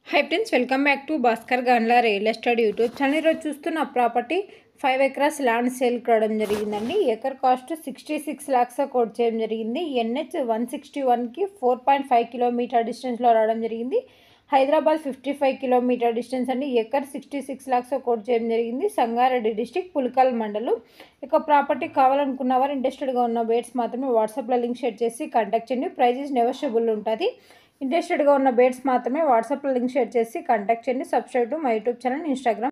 high friends welcome back to Bhaskar Gandla real estate YouTube channel ఈరోజు చూస్తున్న property five acres land sale కావడం జరిగిందండి acre cost sixty six lakhs quote చేయడం జరిగింది NH one sixty వన్కి four point five kilometre డిస్టెన్స్లో రావడం జరిగింది Hyderabad fifty five kilometre distance అండి acre sixty six lakhs quote చేయడం జరిగింది సంగారెడ్డి డిస్టిక్ పులికల్ మండలం ఇక ప్రాపర్టీ కావాలనుకున్న వారు ఇంట్రెస్టెడ్గా ఉన్న బేట్స్ మాత్రమే వాట్సాప్లో లింక్ షేర్ చేసి కాంటాక్ట్ చేయండి ప్రైజెస్ నెగోషియబుల్ ఉంటుంది ఇంట్రెస్టెడ్గా ఉన్న బేట్స్ మాత్రమే వాట్సాప్లో లింక్ షేర్ చేసి కాంటాక్ట్ చేయండి subscribe to my YouTube channel Instagram